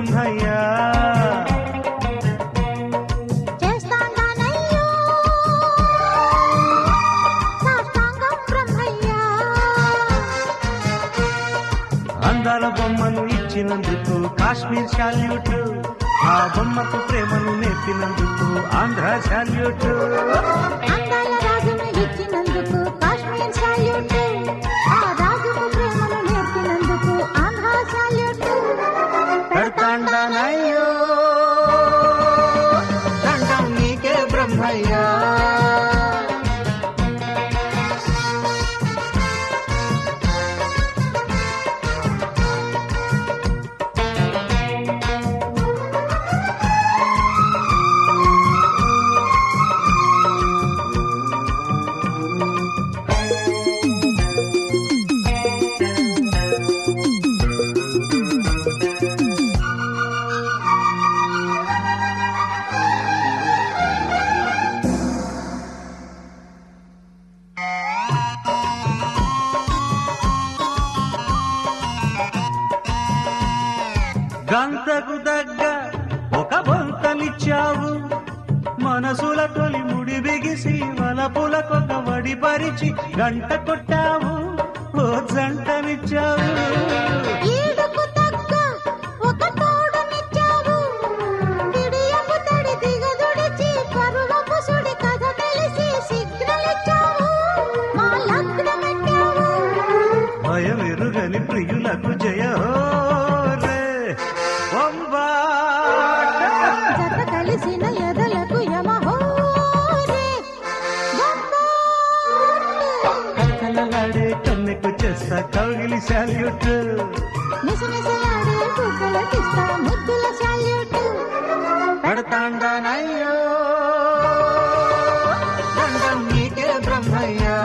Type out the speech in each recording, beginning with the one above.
బ్రహ్మయ్యా చేస్తానయ్యో సాష్టాంగం బ్రహ్మయ్యా అందాల బొమ్మను ఇచ్చినందుకు కాశ్మీర్ శాల్యూట్ ఆ బొమ్మకు ప్రేమను నేర్పినందుకు ఆంధ్ర శాల్యూట్ అందాల రాజును ఇచ్చినందుకు కాశ్మీర్ సాల్యూట్ ఆ రాజుకు ప్రేమను నేర్పినందుకు ఆంధ్ర సాల్యూట్ పెడతాండానయ్యో దండం నీకే బ్రహ్మయ్యా గంతకు దగ్గ ఒక బొంతనిచ్చావు మనసుల తొలి ముడి బిగిసి వలపులకొక వడి పరిచి గంట కొట్టావు ఓ జంటనిచ్చావు ఈడుకు తగ్గ ఒక తోడునిచ్చావు పిడియపు తడి దిగదుడిచి పరువపు సుడి కథ తెలిసి సిగ్నల్ ఇచ్చావు మా లగ్నమెట్టావు భయమెరుగని ప్రియులకు జయ హో రే బొంబాట. జత కలిసిన ఎదలకు యమహోరే కలలాడే కన్నెకు చేస్తా కౌగిలి శాల్యూట్ మిసమిసలాడే బుగ్గలకిస్తా ముద్దుల సాల్యూట్ పెడతాండానయ్యో దండం నీకే బ్రహ్మయ్యా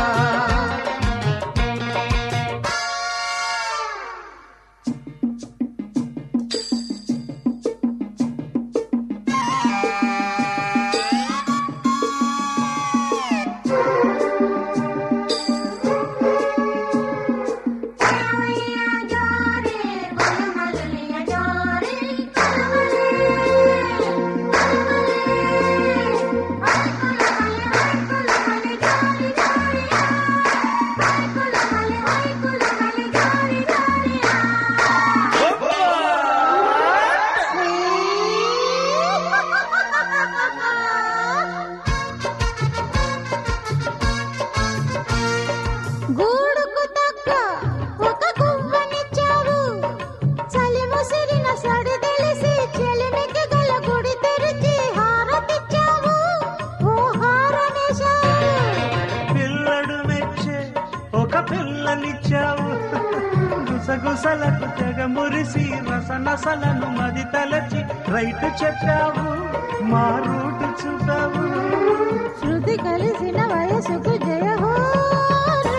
గూడుకు తగ్గ ఒక గువ్వనిచ్చావు చలి ముసిరిన సడి తెలిసి చెలిమికి గల గుడి తెరిచి హారతిచ్చావు ఓ హారనేశావు పిల్లడు మెచ్చే ఒక పిల్లనిచ్చావు గుసగుసలకు తెగ మురిసి రసనసలను మది తలచి రైట్ చెప్పావు మా రూటు చూపావు శృతి కలిసిన వయసుకు జయ హో రే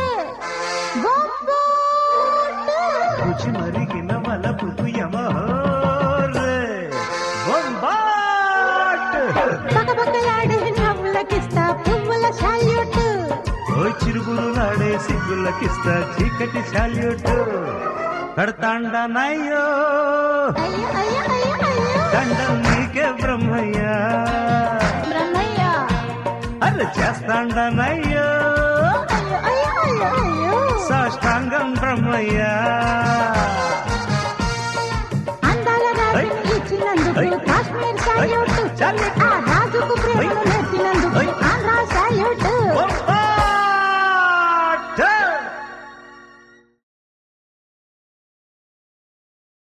బొంబాటు. రుచి మరిగిన వలపుకు యమహోరే బొంబాట్ పకపకలాడే నవ్వులకిస్తా పువ్వుల సాల్యూట్ ఓ చిరుగురులాడే సిగ్గులకిస్తా చీకటి శాల్యూట్ పెడతాండనయ్యో అయ్యో అయ్యో అయ్యో అయ్యో దండం నీకే బ్రహ్మయ్యా బ్రహ్మయ్య అరే చేస్తాండనయ్యో అయ్యో అయ్యో అయ్యో అయ్యో సాష్టాంగం బ్రహ్మయ్యా అందాల రాజుని ఇచ్చినందుకు ఐ. Kashmir salute salute. ఆ రాజుకు ప్రేమను ఐ. నేర్పినందుకు ఐ. ఆంధ్ర సాల్యూట్ బొంబాట్